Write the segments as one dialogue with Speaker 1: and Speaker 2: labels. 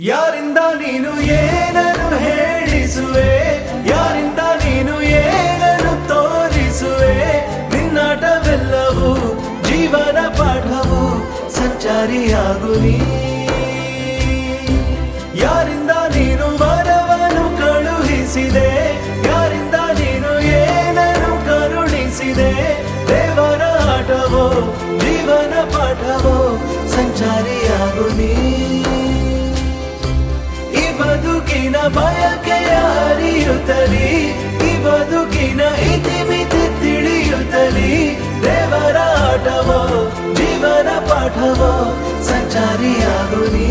Speaker 1: ಯಾರಿಂದ ನೀನು ಏನನ್ನು ಹೇಳಿಸುವೆ ಯಾರಿಂದ ನೀನು ಏನನ್ನು ತೋರಿಸುವೆ ನಿನ್ನಾಟವೆಲ್ಲವೂ ಜೀವನ ಪಾಠವು ಸಂಚಾರಿಯಾಗು ನೀ ಯಾರಿಂದ ನೀನು ವರವನ್ನು ಕಳುಹಿಸಿದೆ ಯಾರಿಂದ ನೀನು ಏನನ್ನು ಕರುಣಿಸಿದೆ ದೇವರ ಆಟವೋ ಜೀವನ ಪಾಠವೋ ಸಂಚಾರಿಯಾಗು ನೀ ಈ ಬದುಕಿನ ಬಯಕೆಯ ಹರಿಯುತ್ತಲಿ ಈ ಬದುಕಿನ ಇತಿಮಿತಿ ತಿಳಿಯುತ್ತಲಿ ದೇವರ ಆಟವೋ ಜೀವನ ಪಾಠವೋ ಸಂಚಾರಿಯಾಗು ನೀ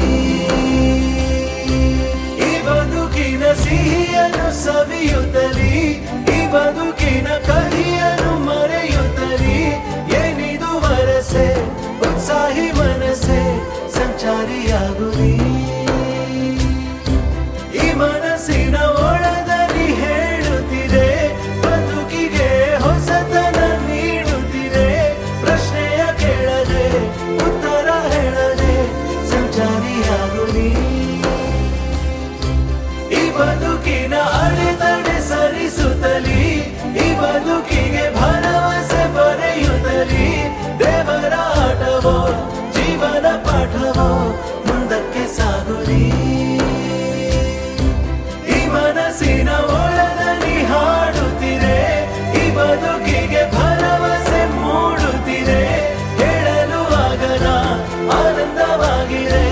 Speaker 1: ಈ ಬದುಕಿನ ಸಿಹಿಯನ್ನು ಸವಿಯುತ್ತಲಿ ಈ ಬದುಕಿನ ಕಹಿಯನ್ನು ಮರೆಯುತ್ತಲಿ ಏನಿದು ವರಸೆ ಉತ್ಸಾಹಿ ಮನಸ್ಸೆ ಸಂಚಾರಿಯಾಗು ನೀ ಈ ಮನಸ್ಸಿನ ಒಳದಲ್ಲಿ ಹೇಳುತ್ತಿದೆ ಬದುಕಿಗೆ ಹೊಸತನ ನೀಡುತ್ತಿದೆ ಪ್ರಶ್ನೆಯ ಕೇಳದೆ ಉತ್ತರ ಹೇಳದೆ ಸಂಚಾರಿಯಾಗು ನೀ ಈ ಬದುಕಿನ ಅಡೆತಡೆ ಸರಿಸುತ್ತಲಿ ಈ ಬದುಕಿಗೆ ಭರವಸೆ ಬರೆಯುತ್ತಲಿ ದೇವರ ಆಟವೋ ಜೀವನ ಪಾಠವೋ ಮುಂದಕ್ಕೆ ಸಾಗುಲಿ ಈ ಮನಸ್ಸಿನ ಒಳದಲ್ಲಿ ಹಾಡುತ್ತಿದೆ ಈ ಬದುಕಿಗೆ ಭರವಸೆ ಮೂಡುತ್ತಿದೆ ಹೇಳಲು ಆಗದ ಆನಂದವಾಗಿದೆ